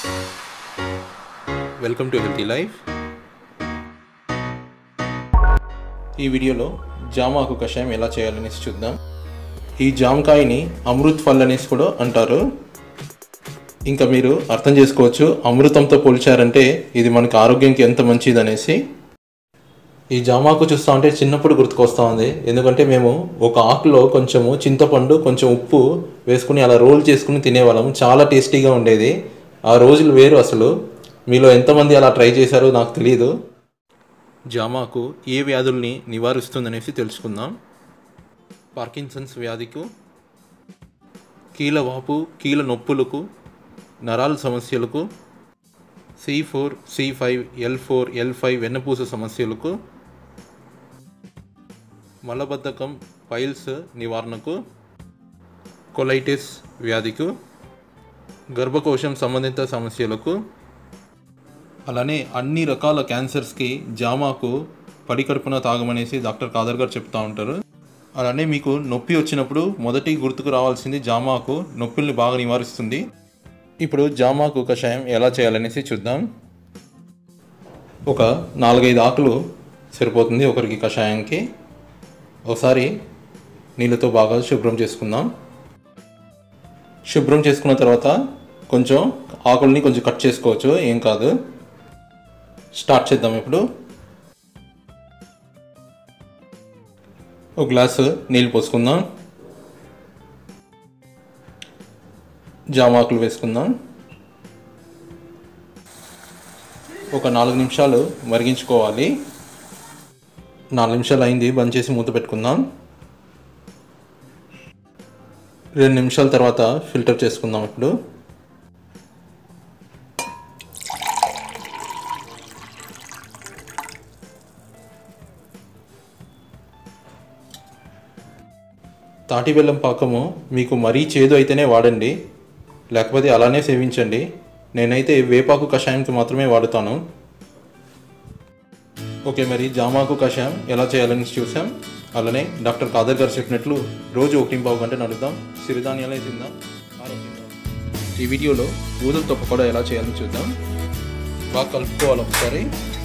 Welcome to healthy life ఈ వీడియోలో జామాకు కషాయం ఎలా చేయాలనేసి చూద్దాం ఈ జామకాయని అమృత్ ఫల్ అనేసి కూడా అంటారు ఇంకా మీరు అర్థం చేసుకోవచ్చు అమృతంతో పోల్చారంటే ఇది మనకి ఆరోగ్యానికి ఎంత మంచిది అనేసి ఈ జామాకు చూస్తూ ఉంటే చిన్నప్పుడు గుర్తుకొస్తూ ఉంది ఎందుకంటే మేము ఒక ఆకులో కొంచెము చింతపండు కొంచెం ఉప్పు వేసుకుని అలా రోల్ చేసుకుని తినేవాళ్ళము చాలా టేస్టీగా ఉండేది ఆ రోజులు వేరు అసలు మీలో ఎంతమంది అలా ట్రై చేశారో నాకు తెలియదు జామాకు ఏ వ్యాధుల్ని నివారిస్తుందనేసి తెలుసుకుందాం పార్కిన్సన్స్ వ్యాధికు కీళ్ళ వాపు కీళ్ళ నొప్పులకు నరాల సమస్యలకు C four C five L four L five వెన్నపూస సమస్యలకు మలబద్ధకం పైల్స్ నివారణకు కొలైటిస్ వ్యాధికు గర్భకోశం సంబంధిత సమస్యలకు అలానే అన్ని రకాల క్యాన్సర్స్కి జామాకు పడికడుపున తాగమనేసి డాక్టర్ కాదర్ గారు చెప్తా ఉంటారు అలానే మీకు నొప్పి వచ్చినప్పుడు మొదటి గుర్తుకు రావాల్సింది జామాకు నొప్పుల్ని బాగా నివారిస్తుంది ఇప్పుడు జామాకు కషాయం ఎలా చేయాలనేసి చూద్దాం ఒక నాలుగైదు ఆకులు సరిపోతుంది ఒకరికి కషాయానికి ఒకసారి నీళ్ళతో బాగా శుభ్రం చేసుకుందాం శుభ్రం చేసుకున్న తర్వాత కొంచెం ఆకుల్ని కొంచెం కట్ చేసుకోవచ్చు ఏం కాదు స్టార్ట్ చేద్దాం ఇప్పుడు ఒక గ్లాసు నీళ్ళు పోసుకుందాం జామాకులు వేసుకుందాం ఒక నాలుగు నిమిషాలు మరిగించుకోవాలి నాలుగు నిమిషాలు అయింది బంద్ చేసి మూత పెట్టుకుందాం రెండు నిమిషాల తర్వాత ఫిల్టర్ చేసుకుందాం ఇప్పుడు తాటి బెల్లం పాకము మీకు మరీ చేదు అయితేనే వాడండి లేకపోతే అలానే సేవించండి నేనైతే వేపాకు కషాయంకి మాత్రమే వాడుతాను ఓకే మరి జామాకు కషాయం ఎలా చేయాలని చూసాం అలానే డాక్టర్ కాదర్ గారు చెప్పినట్లు రోజు ఒకటి పావు గంట నడుద్దాం సిరిధాన్యాలే తిందాం ఆరోగ్యంగా ఉందాం. ఈ వీడియోలో ఊదల తొక్క కూడా ఎలా చేయాలని చూద్దాం బాగా కలుపుకోవాలి ఒకసారి